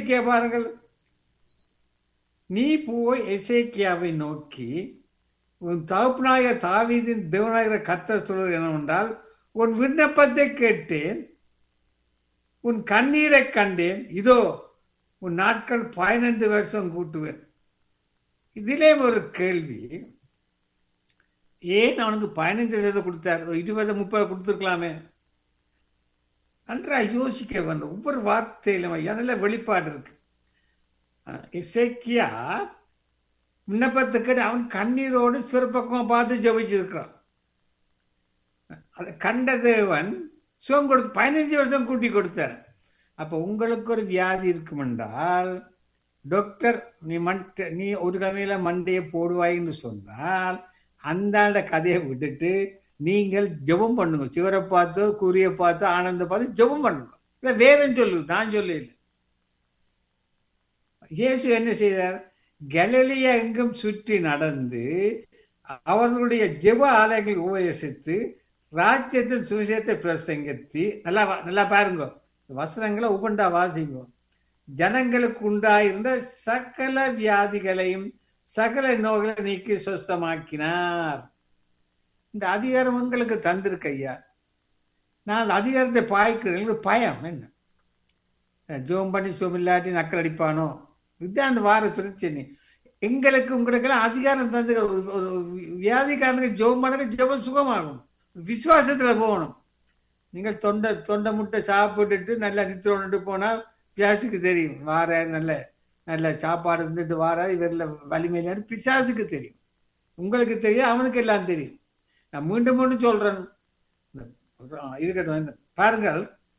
எசேக்கியா பாருங்கள் நீ போய் எசேக்கியாவை நோக்கி உன் தகப்பனாய தாவீதின் தேவனாகிற கத்தர் சொல்வது என்னவென்றால் உன் விண்ணப்பத்தை கேட்டேன் உன் கண்ணீரை கண்டேன் இதோ உன் நாட்கள் பதினைந்து வருஷம் கூட்டுவேன் இதிலே ஒரு கேள்வி ஏன் அவனுக்கு பதினஞ்சு வருஷத்தை கொடுத்தார் ஒரு இருபது முப்பது கொடுத்துருக்கலாமே நன்றா யோசிக்க வேண்டும் ஒவ்வொரு வார்த்தையிலும் ஐயா நல்ல வெளிப்பாடு இருக்கு அஹ் இசைக்கியா விண்ணப்பத்துக்கு அவன் கண்ணீரோடு சிறப்பக்கமாக பார்த்து ஜபிச்சிருக்கிறான் அதை கண்ட தேவன் சுகம் கொடுத்து பதினஞ்சு வருஷம் கூட்டி கொடுத்தார் அப்போ உங்களுக்கு ஒரு வியாதி இருக்கும் என்றால் டாக்டர் நீ மண்ட நீ ஒரு கதையில மண்டையை போடுவாயின்னு சொன்னால் அந்த ஆண்ட கதையை விட்டுட்டு நீங்கள் ஜெபம் பண்ணுங்க சிவரை பார்த்து கூறிய பார்த்து ஆனந்த பார்த்து ஜெபம் பண்ணுங்க இல்லை வேதம் சொல்லுது நான் சொல்லல இயேசு என்ன செய்தார் கலிலியா எங்கும் சுற்றி நடந்து அவர்களுடைய ஜெப ஆலயங்கள் உபயோசித்து ராஜ்யத்தின் சுவிசேஷத்தை பிரசங்கித்து நல்லா வா- நல்லா பாருங்க வசனங்களை உபண்டா வாசிங்க ஜனங்களுக்கு உண்டாயிருந்த சகல வியாதிகளையும் சகல நோய்களை நீக்கி சுஸ்தமாக்கினார் இந்த அதிகாரம் உங்களுக்கு தந்திருக்கு ஐயா நான் அந்த அதிகாரத்தை பாய்க்கிறேன் எனக்கு பயம் என்ன ஜோம் பண்ணி சோம் இல்லாட்டி நக்கல் அடிப்பானோ இதுதான் அந்த வார பிரச்சனை எங்களுக்கு உங்களுக்கெல்லாம் அதிகாரம் தந்து ஒரு ஒரு வியாதிக்காரனுக்கு ஜோம் பண்ணுங்க ஜெபம் சுகமாகும் விசுவாசத்துல போகணும் நீங்கள் தொண்டை தொண்டை முட்டை சாப்பிட்டுட்டு நல்லா நித்திரோண்டு போனா பிசாசுக்கு தெரியும் வார நல்ல நல்ல சாப்பாடு இருந்துட்டு வார இவரில் வலிமையிலான்னு பிசாசுக்கு தெரியும் உங்களுக்கு தெரியும் அவனுக்கு எல்லாம் தெரியும் நான் மீண்டும் மீண்டும் சொல்றேன் இருக்கட்டும் இந்த- பாருங்கள்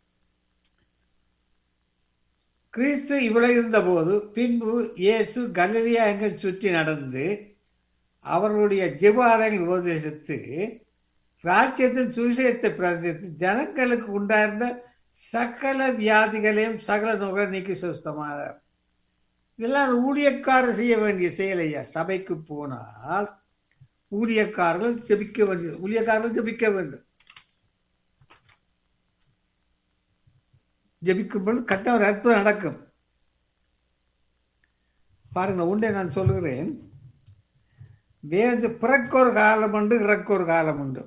கிறிஸ்து இவ்வளவு இருந்தபோது பின்பு இயேசு கலிலியா எங்க சுற்றி நடந்து அவர்களுடைய ஜெபாரங்கள் உபதேசித்து ராஜ்யத்தின் சுவிசேஷத்தை பிரசித்து ஜனங்களுக்கு உண்டாயிருந்த சகல வியாதிகளையும் சகல நோய்களை நீக்கி சுஸ்தமானார் இதெல்லாம் ஊழியக்காரர் செய்ய வேண்டிய செயல் ஐயா சபைக்கு போனால் ஊழியக்காரர்கள் ஜெபிக்க வேண்டியது ஊழியக்காரர்கள் ஜெபிக்க வேண்டும் ஜெபிக்கும் பொழுது கட்ட ஒரு அற்புதம் நடக்கும் பாருங்க உண்டே நான் சொல்லுகிறேன் வேறு பிறக்க ஒரு காலம் உண்டு இறக்க ஒரு காலம் உண்டு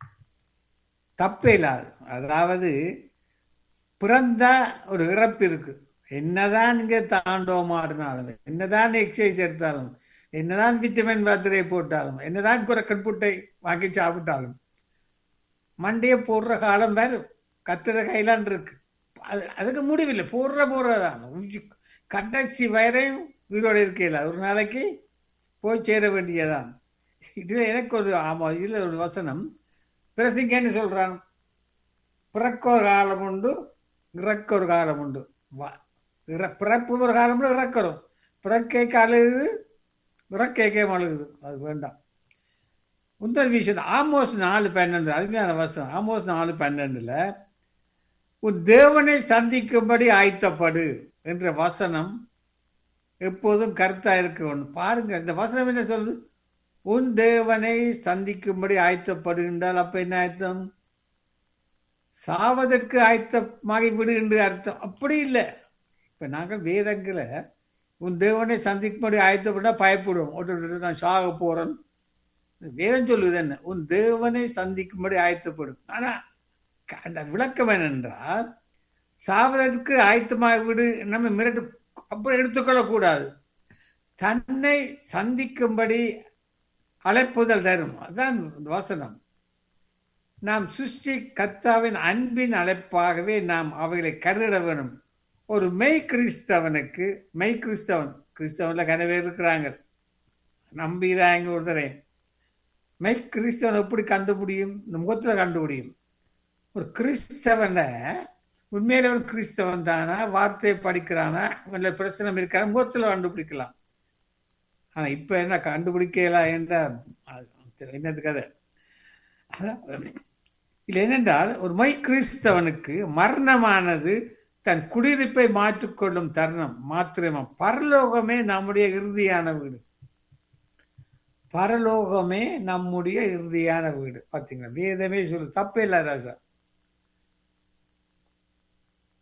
தப்பே இல்லாது அதாவது பிறந்தா ஒரு இறப்பு இருக்கு என்னதான் நீங்க தாண்டவம் ஆடினாலும் என்னதான் எக்ஸசைஸ் எடுத்தாலும் என்னதான் விட்டமின் மாத்திரையை போட்டாலும் என்னதான் குரக்கன் புட்டை வாங்கி சாப்பிட்டாலும் மண்டையை போடுற காலம் வேறு கத்துற கையிலான் இருக்கு அது அதுக்கு முடிவில்லை போடுற போடுறதான் உச்சி- கடைசி வரையும் உயிரோடு இருக்கையில் ஒரு நாளைக்கு போய் சேர வேண்டியதான் இதுல எனக்கு ஒரு ஆமா இதுல ஒரு வசனம் பிரசிங்கன்னு சொல்றான் பிறக்க ஒரு காலம் உண்டு இறக்க ஒரு காலம் உண்டு வா- இற- பிறப்பு ஒரு காலம் உண்டு இறக்கிறோம் பிறக்கைக்கு அழுகுது இறக்கைக்கே அழுகுது அது வேண்டாம் முந்தல் விஷயம் ஆமோஸ் நாலு பன்னெண்டு அருமையான வசனம் ஆமோஸ் நாலு பன்னெண்டுல உன் தேவனை சந்திக்கும்படி ஆயத்தப்படு என்ற வசனம் எப்போதும் கருத்தா இருக்க ஒன்று பாருங்க இந்த வசனம் என்ன சொல்லுது உன் தேவனை சந்திக்கும்படி ஆயத்தப்படு என்றால் அப்ப என்ன அர்த்தம் சாவதற்கு ஆயத்தமாகி விடு என்று அர்த்தம் அப்படி இல்லை இப்ப நாங்கள் வேதங்களை உன் தேவனை சந்திக்கும்படி ஆயத்தப்பட்டா பயப்படுவோம் ஒருத்தர் நான் சாக போறேன் வேதம் சொல்லுது என்ன உன் தேவனை சந்திக்கும்படி ஆயத்தப்படும் ஆனா க- அந்த விளக்கம் என்னென்றால் சாவதற்கு ஆயத்தமாக விடு நம்ம மிரட்டு அப்படி எடுத்துக்கொள்ளக்கூடாது தன்னை சந்திக்கும்படி அழைப்புதல் தரும் அதான் இந்த வசனம் நாம் சிருஷ்டி கர்த்தாவின் அன்பின் அழைப்பாகவே நாம் அவைகளை கருதிட வேணும் ஒரு மெய் கிறிஸ்தவனுக்கு மெய் கிறிஸ்தவன் கிறிஸ்தவன்ல கனவே இருக்கிறாங்க நம்பிதாங்க ஒருத்தரே மெய் கிறிஸ்தவன் எப்படி கண்டுபிடியும் இந்த முகத்துல கண்டுபிடியும் ஒரு கிறிஸ்தவனை உண்மையில ஒரு கிறிஸ்தவன் தானா வார்த்தையை படிக்கிறானா இல்ல பிரச்சனை இருக்கா முகத்துல கண்டுபிடிக்கலாம் ஆனா இப்ப என்ன கண்டுபிடிக்கலாம் என்ற என்னது கதை அதான் இல்லை என்னென்றால் ஒரு மை கிறிஸ்தவனுக்கு மரணமானது தன் குடியிருப்பை மாற்றிக்கொள்ளும் தருணம் மாத்திரமா பரலோகமே நம்முடைய இறுதியான வீடு பரலோகமே நம்முடைய இறுதியான வீடு பாத்தீங்களா வேதமே சொல்லு தப்பே இல்ல ராசா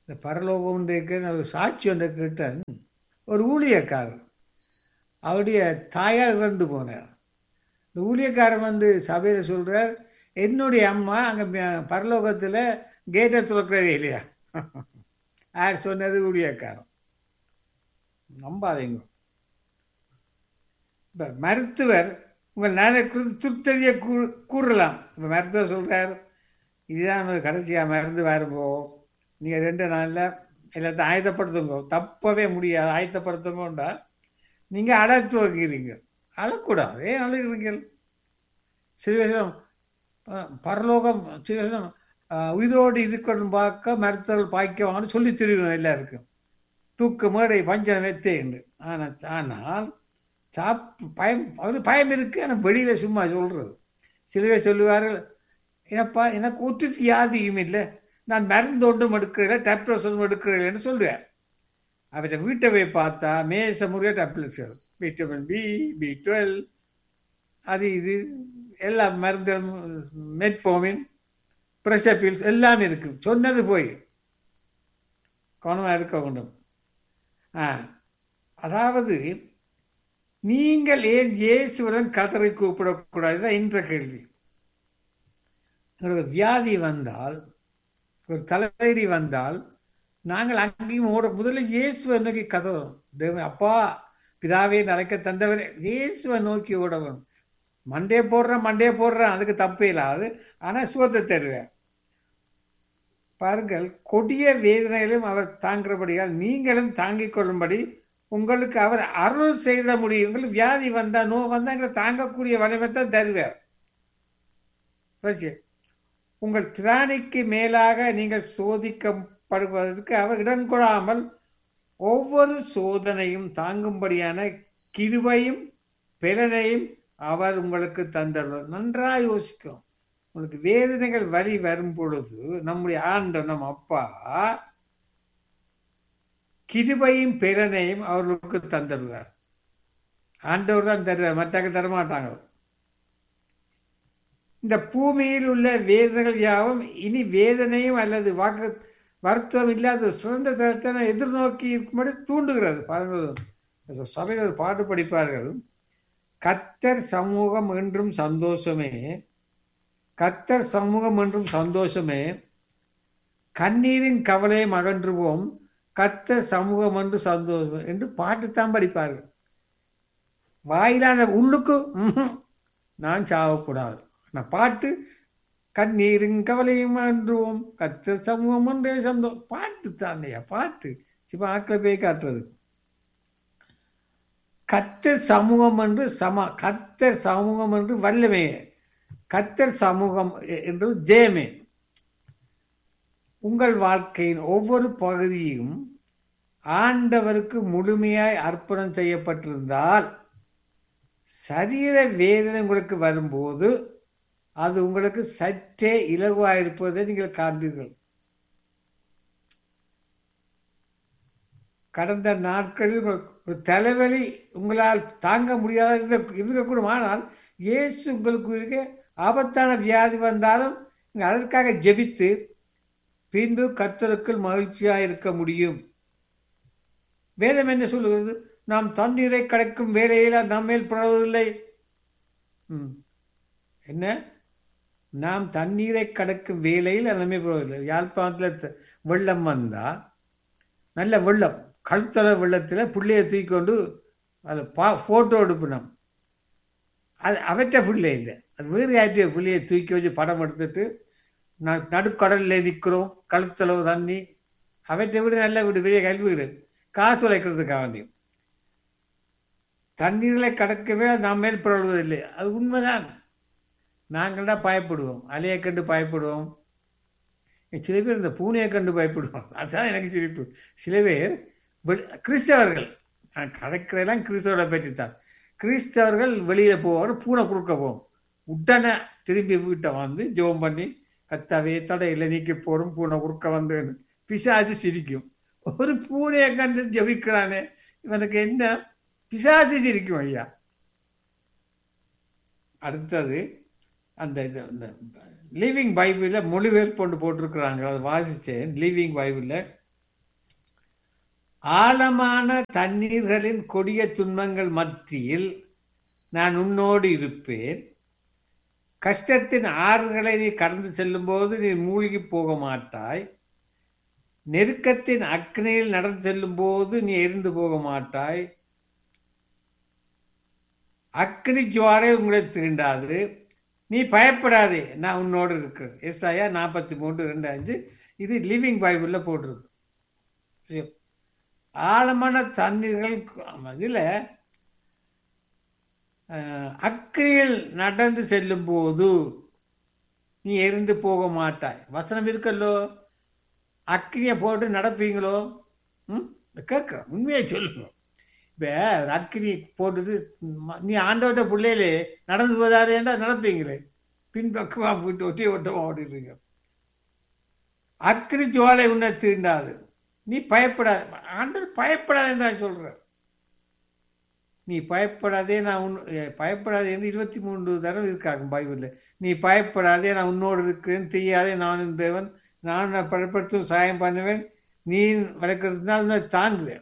இந்த பரலோகம் ஒன்றைக்கு நான் ஒரு சாட்சி ஒன்றை கேட்டேன் ஒரு ஊழியக்காரர் அவருடைய தாயார் இறந்து போனார் இந்த ஊழியக்காரன் வந்து சபையில் சொல்றார் என்னுடைய அம்மா அங்கே பரலோகத்தில் கேட்டை திறக்கிறதே இல்லையா யார் சொன்னது ஊழியக்காரன் நம்பாதீங்க இப்போ மருத்துவர் உங்கள் நல திருத்ததியை கூ கூறலாம் இப்போ மருத்துவர் சொல்கிறார் இதுதான் ஒரு கடைசியாக மருந்து வரும்போ நீங்கள் ரெண்டு நாளில் எல்லாத்தையும் ஆயத்தப்படுத்துங்க தப்பவே முடியாது ஆயத்தப்படுத்துங்கண்டா நீங்கள் அடத்து வைக்கிறீங்க அழக்கூடாது ஏன் அழுகிறீங்க சில விஷயம் பரலோகம் சில விஷயம் உயிரோடு இருக்கணும் பார்க்க மருத்துவர்கள் பாய்க்கவான்னு சொல்லி திருவிழா எல்லாருக்கும் தூக்கு மேடை பஞ்சம் வெத்தேன்னு ஆனால் ஆனால் சாப் பயம் அவரு பயம் இருக்கு ஆனால் வெளியில் சும்மா சொல்கிறது சில பேர் சொல்லுவார்கள் என்னப்பா எனக்கு ஒற்று வியாதியும் இல்லை நான் மருந்து ஒன்றும் எடுக்கிறேன் டேப்லெட்ஸ் ஒன்றும் எடுக்கிறேன்னு சொல்லுவேன் அவற்றை வீட்டை போய் பார்த்தா மேச முறைய tablets vitamin B B twelve அது இது எல்லா மருந்து மெட்ஃபோமின் ப்ரெஷர் பீல்ஸ் எல்லாமே இருக்கு சொன்னது போய் கவனமாக இருக்க வேண்டும் ஆ அதாவது நீங்கள் ஏன் இயேசுடன் கதரை கூப்பிடக்கூடாது என்ற கேள்வி ஒரு வியாதி வந்தால் ஒரு தலைவலி வந்தால் நாங்கள் அங்கேயும் ஓட முதல்ல இயேசுவை நோக்கி கதறோம் தேவன் அப்பா பிதாவே நடக்க தந்தவரே இயேசுவை நோக்கி ஓடவும் மண்டே போடுறேன் மண்டே போடுறேன் அதுக்கு தப்பே இல்லாது ஆனால் சுகத்தை தருவேன் பாருங்கள் கொடிய வேதனைகளும் அவர் தாங்கிறபடியால் நீங்களும் தாங்கிக் கொள்ளும்படி உங்களுக்கு அவர் அருள் செய்த முடியும் உங்களுக்கு வியாதி வந்தா நோ வந்தா எங்களை தாங்கக்கூடிய வலிமைத்தான் தருவார் உங்கள் திராணிக்கு மேலாக நீங்கள் சோதிக்கப்படுவதற்கு அவர் இடம் கொடாமல் ஒவ்வொரு சோதனையும் தாங்கும்படியான கிருவையும் பெலனையும் அவர் உங்களுக்கு தந்தருவார் நன்றாக யோசிக்கும் உங்களுக்கு வேதனைகள் வழி வரும் பொழுது நம்முடைய ஆண்டவர் நம் அப்பா கிருபையும் பெலனையும் அவர்களுக்கு தந்துடுவார் ஆண்டவர் தான் தருவார் மற்றவங்க தரமாட்டாங்க இந்த பூமியில் உள்ள வேதனைகள் யாவும் இனி வேதனையும் அல்லது வாக்கு வருத்தம் இல்லாத சிறந்த தரத்தை எதிர்நோக்கி இருக்கும்படி தூண்டுகிறது பாருங்கள் சபையில் ஒரு பாட்டு படிப்பார்கள் கத்தர் சமூகம் என்றும் சந்தோஷமே கத்தர் சமூகம் என்றும் சந்தோஷமே கண்ணீரின் கவலையும் அகன்றுவோம் கத்த சமூகம் என்று சந்தோஷம் என்று பாட்டுத்தான் படிப்பார்கள் வாயிலான உள்ளுக்கு நான் சாகக்கூடாது நான் பாட்டு கண்ணீரின் கவலையும் அன்றுவோம் கத்த சமூகம் என்றே சந்தோஷம் பாட்டு தாந்தையா பாட்டு சிவா ஆக்களை போய் காட்டுறது கத்தர் சமூகம் என்று சம கத்தர் சமூகம் என்று வல்லமே கத்தர் சமூகம் என்று ஜெயமே உங்கள் வாழ்க்கையின் ஒவ்வொரு பகுதியும் ஆண்டவருக்கு முழுமையாய் அர்ப்பணம் செய்யப்பட்டிருந்தால் சரீர வேதனை உங்களுக்கு வரும்போது அது உங்களுக்கு சற்றே இலகுவாயிருப்பதை நீங்கள் காண்பீர்கள் கடந்த நாட்களில் ஒரு தலைவலி உங்களால் தாங்க முடியாத இருக்கக்கூடும் ஆனால் இயேசு உங்களுக்கு இருக்க ஆபத்தான வியாதி வந்தாலும் அதற்காக ஜெபித்து பின்பு கத்தருக்குள் மகிழ்ச்சியாக இருக்க முடியும் வேதம் என்ன சொல்லுகிறது நாம் தண்ணீரை கிடைக்கும் வேலையில் நம்மேல் படுவதில்லை என்ன நாம் தண்ணீரை கடக்கும் வேலையில் நம்மை படுவதில்லை யாழ்ப்பாணத்தில் வெள்ளம் வந்தா நல்ல வெள்ளம் கழுத்தள வெள்ளத்தில் பிள்ளைய தூக்கிக்கொண்டு அதை பா ஃபோட்டோ எடுப்பினோம் அது அவற்ற பிள்ளை இல்லை அது வேறு யார்ட்டையோ பிள்ளையை தூக்கி வச்சு படம் எடுத்துட்டு நடுக்கடலில் நிற்கிறோம் கழுத்தளவு தண்ணி அவற்றை விட நல்ல வீடு பெரிய கல்வி வீடு காசு உழைக்கிறதுக்காக வேண்டியும் தண்ணீர்களை கடக்கவே நாம் மேல் பிறழ்வதில்லை அது உண்மைதான் நாங்கள் தான் பயப்படுவோம் அலையை கண்டு பயப்படுவோம் சில பேர் இந்த பூனையை கண்டு பயப்படுவோம் அதுதான் எனக்கு சிரிப்பு சில பேர் கிறிஸ்தவர்கள் நான் கடற்கரையெல்லாம் கிறிஸ்தவரை பற்றித்தான் கிறிஸ்தவர்கள் வெளியில் போவார் பூனை குறுக்க போவோம் உடனே திரும்பி வீட்டை வந்து ஜெபம் பண்ணி கத்தாவே தடையில் நீக்கி போடும் பூனை குறுக்க வந்து பிசாசு சிரிக்கும் ஒரு பூனையை கண்டு ஜபிக்கிறானே இவனுக்கு என்ன பிசாசு சிரிக்கும் ஐயா அடுத்தது அந்த இது லிவிங் பைபிளில் மொழிபெயர்ப்பு கொண்டு போட்டிருக்கிறாங்க அதை வாசித்தேன் லிவிங் பைபிளில் ஆழமான தண்ணீர்களின் கொடிய துன்பங்கள் மத்தியில் நான் உன்னோடு இருப்பேன் கஷ்டத்தின் ஆறுகளை நீ கடந்து செல்லும்போது நீ மூழ்கி போக மாட்டாய் நெருக்கத்தின் அக்னியில் நடந்து செல்லும் போது நீ எரிந்து போக மாட்டாய் அக்னி ஜுவாரை உங்களை தீண்டாது நீ பயப்படாதே நான் உன்னோடு இருக்கிறேன் எஸ்ஐயா நாற்பத்தி மூன்று ரெண்டு அஞ்சு இது லிவிங் பைபிளில் போட்டிருக்கு ஆழமான தண்ணீர்கள் இதில் அக்னியில் நடந்து செல்லும் போது நீ எரிந்து போக மாட்டாய் வசனம் இருக்கல்லோ அக்னியை போட்டு நடப்பீங்களோ ம் கேட்குறேன் உண்மையை சொல்லுங்க இப்போ அக்னி போட்டுட்டு நீ ஆண்டவட்ட பிள்ளையிலே நடந்து போதாரேண்டா நடப்பீங்களே பின்பக்கமாக போயிட்டு ஒட்டி ஒட்டமாக ஓடிடுறீங்க அக்னி ஜுவாலை உன்னை தீண்டாது நீ பயப்படாத ஆண்டவர் பயப்படாதேன்னு நான் சொல்கிறேன் நீ பயப்படாதே நான் உன் பயப்படாதேன்னு இருபத்தி மூன்று தடவை இருக்காங்க பைபிளில் நீ பயப்படாதே நான் உன்னோடு இருக்கிறேன் தெரியாதே நான் தேவன் நான் பலப்படுத்தும் சாயம் பண்ணுவேன் நீ வளர்க்கறதுனால நான் தாங்குவேன்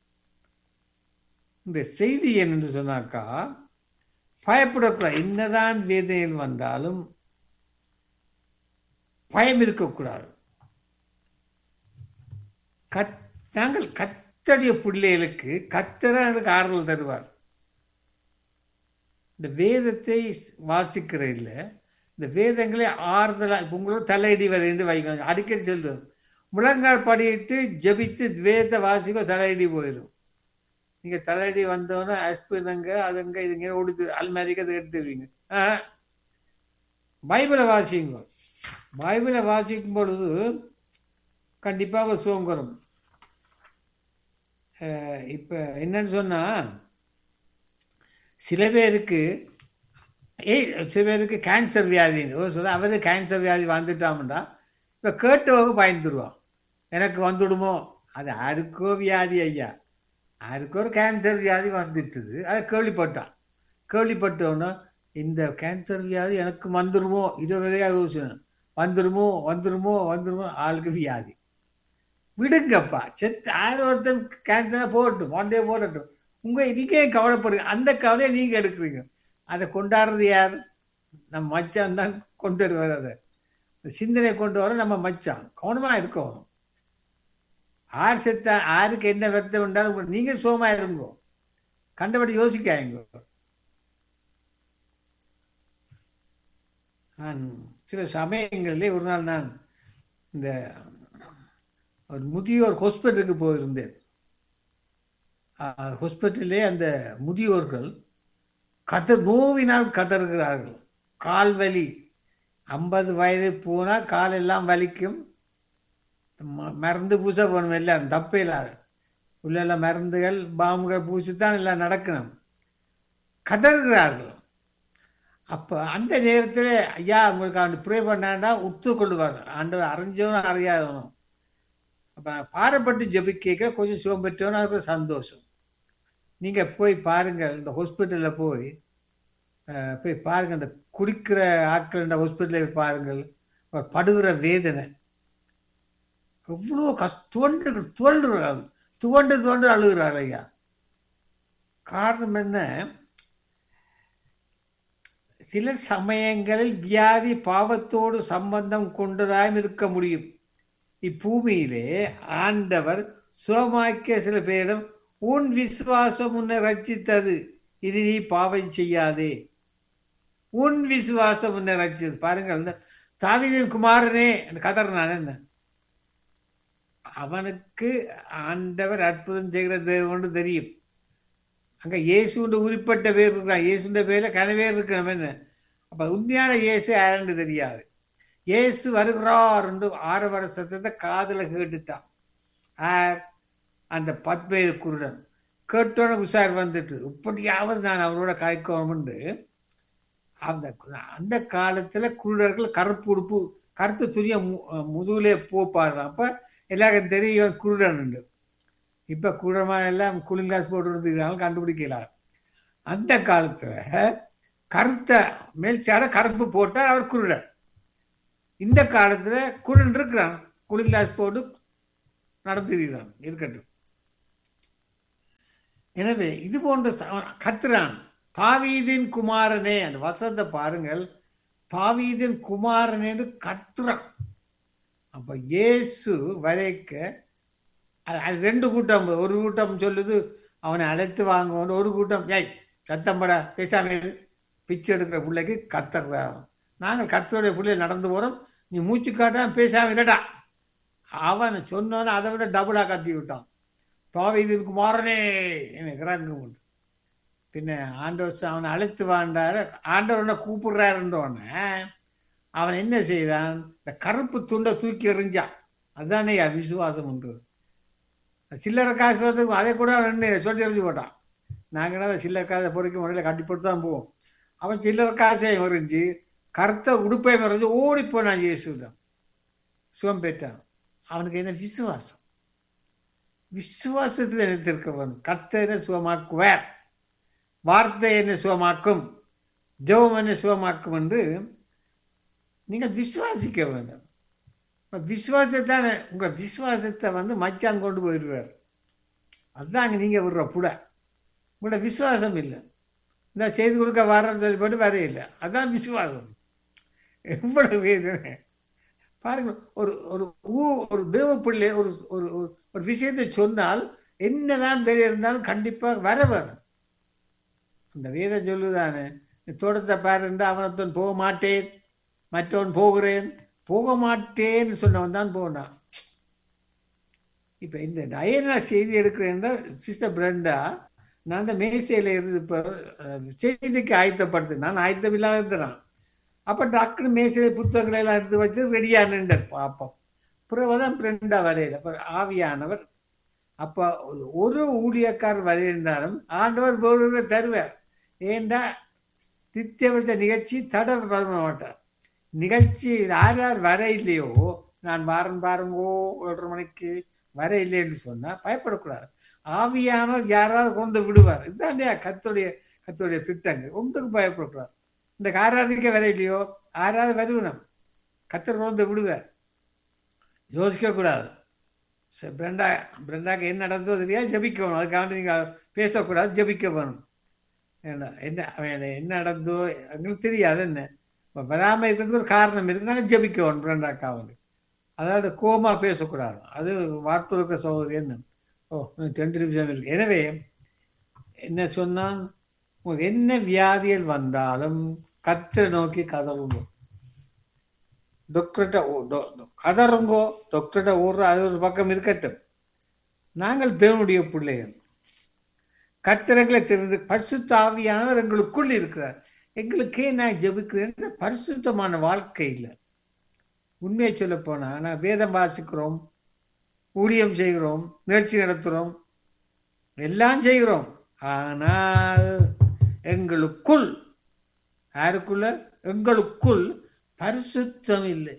இந்த செய்தி என்னன்னு சொன்னாக்கா பயப்படக்கூடாது என்னதான் வேதனையில் வந்தாலும் பயம் இருக்கக்கூடாது கத் நாங்கள் கத்தடைய பிள்ளைகளுக்கு கத்தரனுக்கு ஆறுதல் தருவார் இந்த வேதத்தை வாசிக்கிற இல்லை இந்த வேதங்களை ஆறுதலாக இப்போ உங்களோட தலையடி வரைந்து வைக்கணும் அடிக்கடி சொல்லுவோம் முழங்கால் படிட்டு ஜபித்து வேத வாசிக்கோ தலையடி போயிடும் நீங்கள் தலையடி வந்தோன்னே அஸ்பினங்க அதுங்க இதுங்க ஒடுத்து அல்மாரிக்கு அதை எடுத்துருவீங்க ஆ பைபிளை வாசிங்க பைபிளை வாசிக்கும் பொழுது கண்டிப்பாக சுகம் வரும் இப்போ என்னன்னு சொன்னால் சில பேருக்கு ஏய் சில பேருக்கு கேன்சர் வியாதி ஒரு சொல்ல அவரு கேன்சர் வியாதி வந்துட்டாமுண்டா இப்போ கேட்டவங்க பயந்துருவான் எனக்கு வந்துடுமோ அது யாருக்கோ வியாதி ஐயா யாருக்கோ ஒரு கேன்சர் வியாதி வந்துட்டுது அதை கேள்விப்பட்டான் கேள்விப்பட்டோன்னா இந்த கேன்சர் வியாதி எனக்கு வந்துடுமோ இதுவரையாக யோசனை வந்துடுமோ வந்துடுமோ வந்துடுமோ ஆளுக்கு வியாதி விடுங்கப்பா செத்து ஆயிரம் ஒருத்தன் கேன்சராக போகட்டும் ஒன்டே போடட்டும் உங்கள் இதுக்கே கவலைப்படுங்க அந்த கவலையை நீங்கள் எடுக்கிறீங்க அதை கொண்டாடுறது யார் நம்ம மச்சான் தான் கொண்டு வருவார் அதை சிந்தனை கொண்டு வர நம்ம மச்சான் கவனமாக இருக்கணும் ஆர் செத்தா ஆருக்கு என்ன வருத்தம் உண்டாலும் நீங்கள் சோமா இருங்கோ கண்டபடி யோசிக்காங்க நான் சில சமயங்களிலே ஒரு நாள் நான் இந்த ஒரு முதியோர் ஹாஸ்பிட்டலுக்கு போயிருந்தேன் ஹாஸ்பிட்டலே அந்த முதியோர்கள் கதர் நோவினால் கதறுகிறார்கள் கால் வலி ஐம்பது வயது போனால் கால் எல்லாம் வலிக்கும் மருந்து பூச போகணும் எல்லாம் தப்பே இல்லாத உள்ளெல்லாம் மருந்துகள் பாம்புகள் பூசித்தான் எல்லாம் நடக்கணும் கதறுகிறார்கள் அப்போ அந்த நேரத்தில் ஐயா உங்களுக்கு அவன் ப்ரே பண்ணாண்டா உத்து கொள்ளுவார் ஆண்டவர் அறிஞ்சவனும் அறியாதவனும் அப்போ பாரப்பட்டு ஜபிக்க கொஞ்சம் சுகம் பெற்றவனும் அதுக்கு சந்தோஷம் நீங்கள் போய் பாருங்கள் இந்த ஹாஸ்பிட்டலில் போய் போய் பாருங்கள் இந்த குடிக்கிற ஆட்கள் இந்த ஹாஸ்பிட்டலில் பாருங்கள் படுகிற வேதனை எவ்வளோ கஷ் துவண்டு துவண்டுறாங்க துவண்டு துவண்டு அழுகிறாள் ஐயா காரணம் என்ன சில சமயங்களில் வியாதி பாவத்தோடு சம்பந்தம் கொண்டதாயும் இருக்க முடியும் இப்பூமியிலே ஆண்டவர் சுகமாக்கிய சில பேரிடம் உன் விசுவாசம் உன்னை ரச்சித்தது இது நீ பாவம் செய்யாதே உன் விசுவாசம் உன்னை ரச்சித்தது பாருங்கள் இந்த தாவிதின் குமாரனே கதறினான் என்ன அவனுக்கு ஆண்டவர் அற்புதம் செய்கிற தேவன்னு தெரியும் அங்க இயேசுன்ற உரிப்பட்ட பேர் இருக்கிறான் இயேசுன்ற பேர்ல கனவேர் இருக்கிறவன் என்ன அப்ப உண்மையான இயேசு யாருன்னு தெரியாது இயேசு வருகிறார் என்று ஆறு வருஷத்தை காதல கேட்டுட்டான் ஆர் அந்த பத்மேது குருடன் கேட்டோட உஷார் வந்துட்டு இப்படியாவது நான் அவரோட கலைக்கணும்னு அந்த அந்த காலத்துல குருடர்கள் கருப்பு உடுப்பு கருத்து துணிய முதுகுலே போப்பாரு அப்ப எல்லாருக்கும் தெரியும் குருடன் உண்டு இப்ப குருடமா எல்லாம் கூலிங் கிளாஸ் போட்டு கண்டுபிடிக்கலாம் அந்த காலத்துல கருத்த மேல்ச்சாட கருப்பு போட்டால் அவர் குருடன் இந்த காலத்துல குருடன் இருக்கிறான் கூலிங் கிளாஸ் போட்டு நடந்துருக்கிறான் இருக்கட்டும் எனவே இது போன்ற ச- கத்துறான் தாவீதின் குமாரனே அந்த வசனத்தை பாருங்கள் தாவீதின் குமாரனேன்னு கத்துறான் அப்ப இயேசு வரைக்க அது அது ரெண்டு கூட்டம் ஒரு கூட்டம் சொல்லுது அவனை அழைத்து வாங்க ஒரு கூட்டம் ஏய் சத்தம்படா பேசாம இரு. பிச்சை எடுக்கிற பிள்ளைக்கு கத்துறா நாங்கள் கத்தருடைய பிள்ளை நடந்து போறோம் நீ மூச்சு காட்டாம பேசாம இல்லடா அவன் சொன்னோன்னு அதை விட டபுளா கத்தி விட்டான் தாவீதின் குமாரனே எனக்கு இறங்கு உண்டு பின்ன ஆண்டவர் சொ- அவனை அழைத்து வாண்டாரு ஆண்டவர் என்ன கூப்பிடுறாருன்றோன்னே அவன் என்ன செய்தான் இந்த கருப்பு துண்டை தூக்கி எறிஞ்சான் அதுதானே விசுவாசம் உண்டு சில்லறை காசு வந்து அதை கூட அவன் என்ன சொல்லி எறிஞ்சு போட்டான் நாங்கள் அதை சில்லறை காசை பொறுக்க முறையில் கட்டிப்பட்டு தான் போவோம் அவன் சில்லறை காசை எறிஞ்சு கருத்த உடுப்பை மறைஞ்சு ஓடி போனான் இயேசுதான் சுகம் பெற்றான் அவனுக்கு என்ன விசுவாசம் விசுவாசத்தில் நினைத்திருக்கவன் கர்த்தர் என்ன சுகமாக்குவார் வார்த்தை என்ன சுகமாக்கும் ஜெபம் என்ன சுகமாக்கும் என்று நீங்கள் விசுவாசிக்க வேண்டும் இப்ப விசுவாசத்தானே உங்கள் விசுவாசத்தை வந்து மச்சான் கொண்டு போயிடுவார் அதுதாங்க நீங்கள் விடுற புட உங்களோட விசுவாசம் இல்லை இந்த செய்து கொடுக்க வரேன்னு சொல்லி போட்டு வரையில்லை அதான் விசுவாசம் எவ்வளவு வேதனை பாருங்க ஒரு ஒரு ஊ ஒரு தேவ பிள்ளை ஒரு ஒரு ஒரு- ஒரு விஷயத்தை சொன்னால் என்னதான் வெளியே இருந்தாலும் கண்டிப்பாக வர வேணும் அந்த வேதம் சொல்லுதானே நீ தோட்டத்தை பாருண்டா அவனத்தன் போக மாட்டேன் மற்றவன் போகிறேன் போக மாட்டேன்னு சொன்னவன் தான் போனான் இப்ப இந்த டயனா செய்தி எடுக்கிறேன்னா சிஸ்டர் பிரண்டா நான் அந்த மேசையில இருந்து இப்போ அஹ், செய்திக்கு ஆயத்தப்படுத்து நான் ஆயத்தம் இல்லாம இருந்தேன் அப்ப டாக்டர் மேசையில புத்தகங்களை எல்லாம் எடுத்து வச்சு ரெடியா நின்றார் பாப்போம் பிறகுதான் பிரண்டா வரையில அப்புறம் ஆவியானவர் அப்ப ஒரு ஊழியக்காரர் வரையிருந்தாலும் ஆண்டவர் ஒருவரை தருவார் ஏண்டா நித்திய விழுத்த நிகழ்ச்சி தடை பண்ண மாட்டார் நிகழ்ச்சி யார் யார் வர இல்லையோ நான் வாரம் பாருங்கோ ஏழரை மணிக்கு வர இல்லைன்னு சொன்னா பயப்படக்கூடாது ஆவியானவர் யாராவது கொண்டு விடுவார் இதுதான் கத்துடைய கத்துடைய திட்டங்கள் ஒன்றுக்கு பயப்படக்கூடாது இந்த ஆராதிக்க வர இல்லையோ ஆறாவது வருவனம் கத்தர் கொண்டு விடுவார் யோசிக்க கூடாது சரி, பிரெண்டா பிரெண்டாக்கு என்ன நடந்தோ தெரியாது ஜபிக்கணும் அதுக்காக நீங்க பேசக்கூடாது ஜபிக்க வேணும் என்ன என்ன அவன் என்ன நடந்தோ எங்களுக்கு தெரியாது என்ன இப்போ வராமல் இருக்கிறதுக்கு ஒரு காரணம் இருக்கு நாங்கள் ஜபிக்கணும் பிரெண்டாக்கா வந்து அதாவது கோமா பேசக்கூடாது அது வார்த்தை சகோதரி என்ன ஓ இன்னும் ரெண்டு நிமிஷம் இருக்கு எனவே என்ன சொன்னான் உங்களுக்கு என்ன வியாதிகள் வந்தாலும் கத்தரை நோக்கி கதவுங்க டாக்டர்கிட்ட ஓ- டொ- டொ- கதறுங்கோ டாக்டர்கிட்ட ஓடுற அது ஒரு பக்கம் இருக்கட்டும் நாங்கள் தேவனுடைய பிள்ளைகள் கத்திரங்களை தெரிந்து பரிசுத்த ஆவியானவர் எங்களுக்குள் இருக்கிறார் எங்களுக்கே நான் ஜெபிக்கிறேன் பரிசுத்தமான வாழ்க்கை இல்லை உண்மையை சொல்ல போனா நான் வேதம் வாசிக்கிறோம் ஊழியம் செய்கிறோம் முயற்சி நடத்துகிறோம் எல்லாம் செய்கிறோம் ஆனால் எங்களுக்குள் யாருக்குள்ள எங்களுக்குள் பரிசுத்தம் இல்லை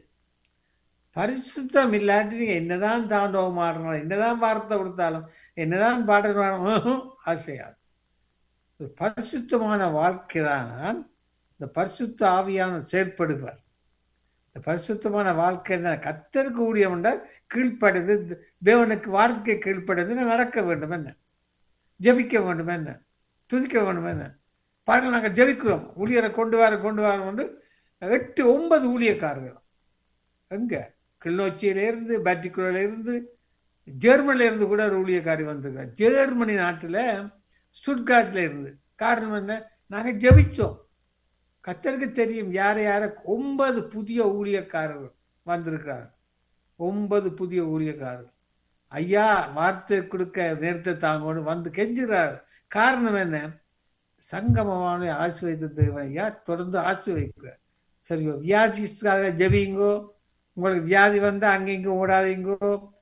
பரிசுத்தம் இல்லாட்டி நீங்க என்னதான் தாண்டவம் ஆடுறாலும் என்னதான் வார்த்தை கொடுத்தாலும் என்னதான் பாடுறாலும் ஆசையாது ஒரு பரிசுத்தமான வாழ்க்கை தான் இந்த பரிசுத்த ஆவியான செயற்படுவார் இந்த பரிசுத்தமான வாழ்க்கை தான் கத்தருக்கு ஊழியம் கீழ்ப்படைந்து தேவனுக்கு வார்த்தைக்கு கீழ்ப்படைந்து நடக்க வேண்டும் என்ன ஜெபிக்க வேண்டும் என்ன துதிக்க வேண்டும் என்ன பாருங்கள் நாங்கள் ஜெபிக்கிறோம் ஊழியரை கொண்டு வர கொண்டு வர கொண்டு எட்டு ஒன்பது ஊழியக்காரர்கள் எங்க கிளிநொச்சியில இருந்து பேட்டிக்குள்ள இருந்து ஜெர்மனில இருந்து கூட ஒரு ஊழியக்காரி வந்திருக்காங்க ஜெர்மனி நாட்டுல ஸ்டுட்கார்ட்ல இருந்து காரணம் என்ன நாங்க ஜெபிச்சோம் கத்தருக்கு தெரியும் யார யார ஒன்பது புதிய ஊழியக்காரர்கள் வந்திருக்கிறார் ஒன்பது புதிய ஊழியக்காரர்கள் ஐயா வார்த்தை கொடுக்க நேரத்தை தாங்கோடு வந்து கெஞ்சுறார் காரணம் என்ன சங்கமமான ஆசிர்வதித்த தேவன் ஐயா தொடர்ந்து ஆசிர்வதிக்கிறார் சரி வியாதிக்காக ஜெபிங்கோ உங்களுக்கு வியாதி வந்தா அங்க இங்க ஓடாதீங்கோ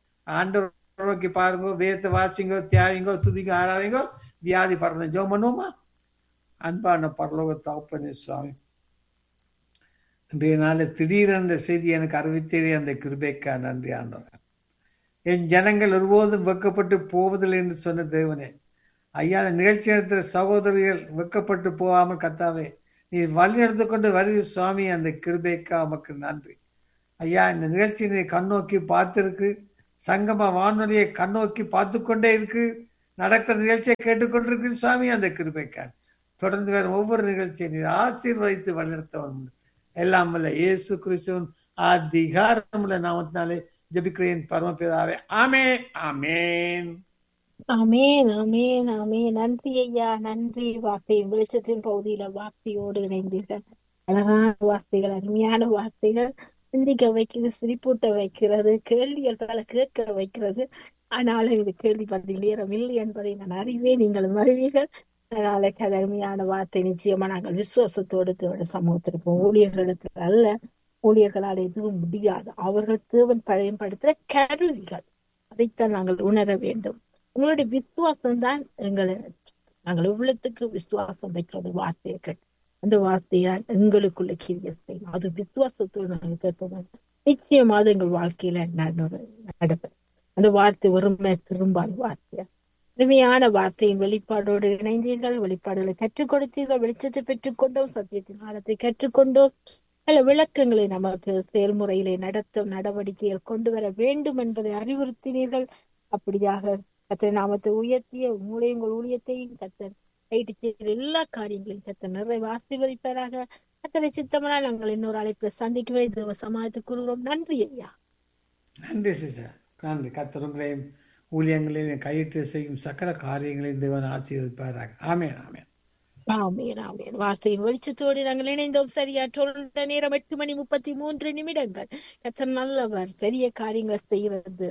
ஆண்டவர் நோக்கி பாருங்க வேதத்தை வாசிங்கோ தியாகிங்கோ துதிங்க ஆடாதீங்கோ வியாதி பறந்த ஜோம் பண்ணுவோமா அன்பான பரலோக தகப்பனே சுவாமி இன்றைய நாளில் திடீரென்ற செய்தி எனக்கு அறிவித்தேரே அந்த கிருபைக்கா நன்றி ஆண்டவர் என் ஜனங்கள் ஒருபோதும் வெக்கப்பட்டு போவதில்லை என்று சொன்ன தேவனே ஐயா அந்த நிகழ்ச்சி நடத்துகிற சகோதரிகள் வெக்கப்பட்டு போகாமல் கத்தாவே நீ வழி நடந்து கொண்டு வருகிற சுவாமி அந்த கிருபைக்கா உமக்கு நன்றி ஐயா இந்த நிகழ்ச்சி நீ கண்ணோக்கி பார்த்திருக்கு சங்கம வானொலியை கண்ணோக்கி பார்த்து கொண்டே இருக்கு நடக்கிற நிகழ்ச்சியை கேட்டுக்கொண்டிருக்கிற சாமி அந்த கிருபைக்கான் தொடர்ந்து வரும் ஒவ்வொரு நிகழ்ச்சியை நீர் ஆசீர்வதித்து வழிநடத்தவன் எல்லாம் வல்ல இயேசு கிறிஸ்துவின் அதிகாரமுள்ள நாமத்தினாலே ஜெபிக்கிறேன் பரமபிதாவே ஆமே ஆமேன் அமேன் அமேன் அமேன் நன்றி ஐயா நன்றி வார்த்தை வெளிச்சத்தின் பகுதியில வார்த்தையோடு இணைந்தீர்கள் அழகான வார்த்தைகள் அருமையான வார்த்தைகள் சிந்திக்க வைக்கிறது சிரிப்பூட்ட வைக்கிறது கேள்விகள் பல கேட்க வைக்கிறது ஆனாலும் இது கேள்வி பதில் நேரம் இல்லை என்பதை நான் அறிவேன் நீங்களும் அறிவீர்கள் அதனால அருமையான வார்த்தை நிச்சயமா நாங்கள் விசுவாசத்தோடு தேவட சமூகத்திற்கும் ஊழியர்களுக்கு அல்ல ஊழியர்களால் எதுவும் முடியாது அவர்கள் தேவன் பயன்படுத்துகிற கருவிகள் அதைத்தான் நாங்கள் உணர வேண்டும் உங்களுடைய விசுவாசம் தான் எங்களை நாங்கள் உள்ளத்துக்கு விசுவாசம் வைக்கிறது வார்த்தையை கேட்டு அந்த வார்த்தையால் எங்களுக்குள்ள கிரிய செய்யும் அது விசுவாசத்தோடு நாங்கள் கேட்போம் நிச்சயமாக எங்கள் வாழ்க்கையில நடப்பேன் அந்த வார்த்தை ஒருமை திரும்பாத வார்த்தையா உண்மையான வார்த்தையின் வெளிப்பாடோடு இணைந்தீர்கள் வெளிப்பாடுகளை கற்றுக் கொடுத்தீர்கள் வெளிச்சத்தை பெற்றுக்கொண்டோம் சத்தியத்தின் ஆழத்தை கற்றுக்கொண்டோம் பல விளக்கங்களை நமக்கு செயல்முறையிலே நடத்தும் நடவடிக்கைகள் கொண்டு வர வேண்டும் என்பதை அறிவுறுத்தினீர்கள் அப்படியாக கத்தர் நாமத்தை உயர்த்திய உங்களுடைய உங்கள் ஊழியத்தையும் கத்தர் கைட்டு செய்கிற எல்லா காரியங்களையும் கத்தர் நிறைய ஆசீர்வதிப்பதாக கத்தரை சித்தமனால் நாங்கள் இன்னொரு அழைப்பை சந்திக்கவே தேவ சமாளித்து கூறுகிறோம் நன்றி ஐயா நன்றி சிஸ்டர் நன்றி கத்தருங்களையும் ஊழியங்களையும் கையிட்டு செய்யும் சகல காரியங்களையும் தேவன் ஆசீர்வதிப்பாராக ஆமேன் ஆமேன் ஆமேன் ஆமேன் வார்த்தையின் வெளிச்சத்தோடு நாங்கள் இணைந்தோம் சரியா சொல்ற நேரம் எட்டு மணி முப்பத்தி மூன்று நிமிடங்கள் கத்தர் நல்லவர் பெரிய காரியங்களை செய்கிறது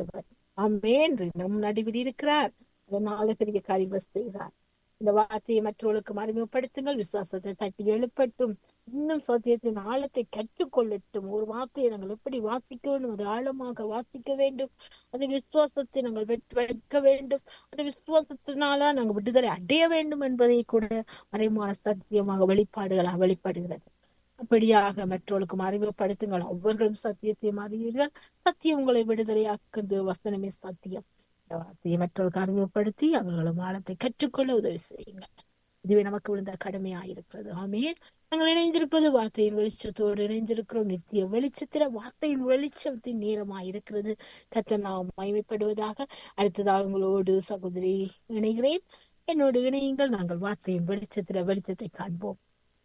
ஆமேன் நம் நடுவில் இருக்கிறார் அதனால பெரிய காரியங்கள் செய்கிறார் இந்த வார்த்தையை மற்றவர்களுக்கு அறிமுகப்படுத்துங்கள் விசுவாசத்தை தட்டி எழுப்பட்டும் இன்னும் சத்தியத்தின் ஆழத்தை கற்றுக்கொள்ளட்டும் ஒரு வார்த்தையை நாங்கள் எப்படி வாசிக்க வேண்டும் அது ஆழமாக வாசிக்க வேண்டும் அது விசுவாசத்தை நாங்கள் வைக்க வேண்டும் அந்த விசுவாசத்தினால நாங்கள் விடுதலை அடைய வேண்டும் என்பதை கூட மறைமுக சத்தியமாக வெளிப்பாடுகளாக வெளிப்படுகிறது அப்படியாக மற்றவர்களுக்கும் அறிமுகப்படுத்துங்கள் ஒவ்வொருவரும் சத்தியத்தையும் அறிவீர்கள் சத்தியம் உங்களை விடுதலையாக்குது வசனமே சத்தியம் வார்த்தையை மற்றவர்களுக்கு அறிமுகப்படுத்தி அவர்களும் ஆழத்தை கற்றுக்கொள்ள உதவி செய்யுங்கள் இதுவே நமக்கு விழுந்த கடமையாயிருக்கிறது ஆமேன் நாங்கள் இணைந்திருப்பது வார்த்தையின் வெளிச்சத்தோடு இணைந்திருக்கிறோம் நித்திய வெளிச்சத்தில வார்த்தையின் வெளிச்சத்தின் நேரமாயிருக்கிறது கத்த நாம் மயமைப்படுவதாக அடுத்ததாக உங்களோடு சகோதரி இணைகிறேன் என்னோடு இணையுங்கள் நாங்கள் வார்த்தையின் வெளிச்சத்தில வெளிச்சத்தை காண்போம்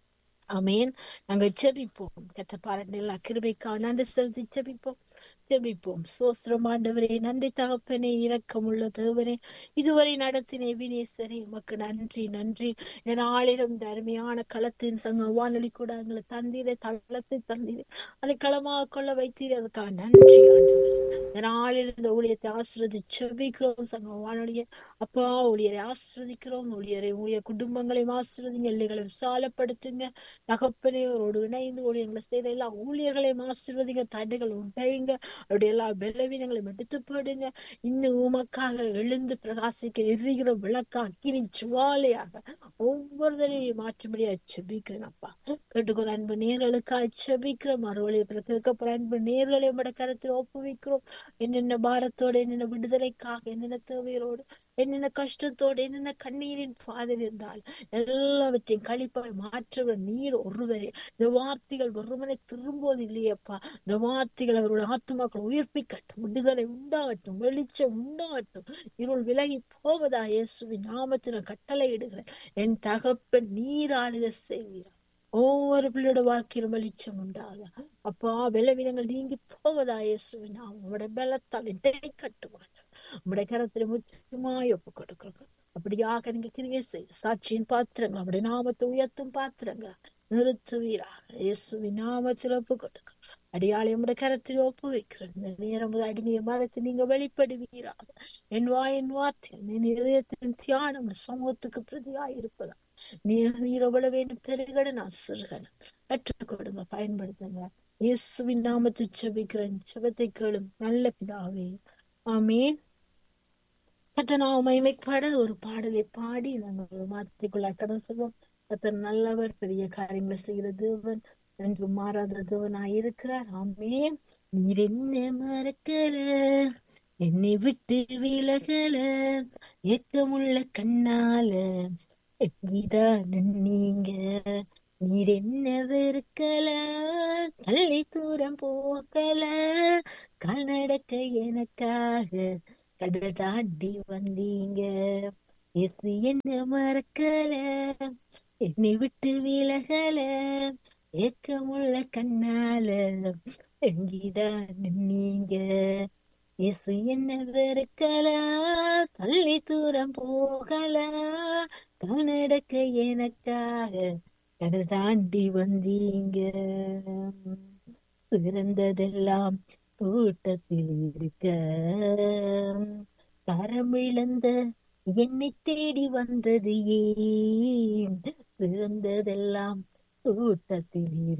அமேன் நாங்கள் செபிப்போம் கத்த பாருங்கள் கிருபைக்கா நன்றி செலுத்தி செபிப்போம் ஜெபிப்போம் சோஸ்திரம் ஆண்டவரே நன்றி தகப்பனே இரக்கமுள்ள தேவனே இதுவரை நடத்தின வினேஸ்வரே உமக்கு நன்றி நன்றி நாளிலும் இந்த அருமையான களத்தின் சங்க வானொலி கூட எங்களை தந்தீரே தளத்தை தந்தீரே அதை களமாக கொள்ள வைத்தீரே அதுக்காக நன்றி ஆண்டவரே நாளில் இந்த ஊழியத்தை ஆசிரதி செபிக்கிறோம் சங்க வானொலியை அப்பா ஊழியரை ஆசிரதிக்கிறோம் ஊழியரை ஊழிய குடும்பங்களையும் ஆசிரதிங்க எல்லைகளை விசாலப்படுத்துங்க தகப்பனே அவரோடு இணைந்து ஊழியர்களை செய்த எல்லா ஊழியர்களையும் ஆசிர்வதிங்க தடைகள் உடையுங்க அவருடைய எல்லா பலவீனங்களையும் எடுத்து போடுங்க இன்னும் உமக்காக எழுந்து பிரகாசிக்க எரிகிற விளக்கா அக்கினி சுவாலையாக ஒவ்வொருத்தரையும் மாற்றும்படியா செபிக்கிறேன் அப்பா கேட்டுக்கிற அன்பு நேர்களுக்கா செபிக்கிறோம் மறுவழியை கேட்கப்படுற அன்பு நேர்களை உடைய கருத்தில் ஒப்புவிக்கிறோம் என்னென்ன பாரத்தோடு என்னென்ன விடுதலைக்காக என்னென்ன தேவையோடு என்னென்ன கஷ்டத்தோடு என்னென்ன கண்ணீரின் பாதையில் இருந்தால் எல்லாவற்றையும் கழிப்பாய் மாற்றவர் நீர் ஒருவரே இந்த வார்த்தைகள் ஒருவனை திரும்போது இல்லையப்பா இந்த வார்த்தைகள் அவருடைய ஆத்மாக்கள் உயிர்ப்பிக்கட்டும் விடுதலை உண்டாகட்டும் வெளிச்சம் உண்டாகட்டும் இருள் விலகி போவதா இயேசுவின் நாமத்தின கட்டளை இடுகிறேன் என் தகப்பன் நீர் ஆளுக செய்வீரா ஒவ்வொரு பிள்ளையோட வாழ்க்கையிலும் வெளிச்சம் உண்டாக அப்பா பலவீனங்கள் நீங்கி போவதா இயேசுவின் நாமம் உங்களுடைய பலத்தால் இடை கட்டுவாங்க உங்களுடைய கரத்துல முக்கியமாய் ஒப்பு கொடுக்கிறோம் அப்படியாக நீங்க கிரியை செய்ய சாட்சியின் பாத்திரங்கள் நம்முடைய நாமத்தை உயர்த்தும் பாத்திரங்கள் நிறுத்துவீராக இயேசுவின் நாமத்தில் ஒப்பு கொடுக்க அடியாளை உடைய கரத்தில் ஒப்பு வைக்கிறேன் இந்த நேரம் முதல் அடிமையை மரத்தை நீங்க வெளிப்படுவீராக என் வாயின் வார்த்தை என் இதயத்தின் தியானம் சமூகத்துக்கு பிரதியாய் இருப்பதா நீர் நீர் எவ்வளவு வேண்டும் பெருகட நான் சிறுகணும் கற்றுக் கொடுங்க பயன்படுத்துங்க இயேசுவின் நாமத்தை செபிக்கிறேன் செபத்தை கேளும் நல்ல பிதாவே ஆமேன் கத்தனாவ மகிமைப்பட ஒரு பாடலை பாடி நாங்கள் மாற்றிக்குள்ள கடன் சொல்வோம் கத்தர் நல்லவர் பெரிய காரியங்களை செய்கிற தேவன் என்று மாறாத தேவனாய் இருக்கிறார் ஆமே நீர் என்ன மறக்கல என்னை விட்டு விலகல ஏக்கமுள்ள கண்ணால எப்படிதான் நீங்க நீர் என்ன வெறுக்கல தள்ளி தூரம் போக்கல கால் நடக்க எனக்காக கடல் தாண்டி வந்தீங்க இயேசு என்ன மறக்கல என்னை விட்டு விலகல ஏக்கமுள்ள கண்ணால எங்கிதான் நீங்க இயேசு என்ன வெறுக்கல தள்ளி தூரம் போகல கனடக்க எனக்காக கடல் தாண்டி வந்தீங்க பிறந்ததெல்லாம் கூட்டத்தில் இருக்க கரம் இழந்த என்னை தேடி வந்தது ஏன் பிறந்ததெல்லாம் கூட்டத்தில் இருக்க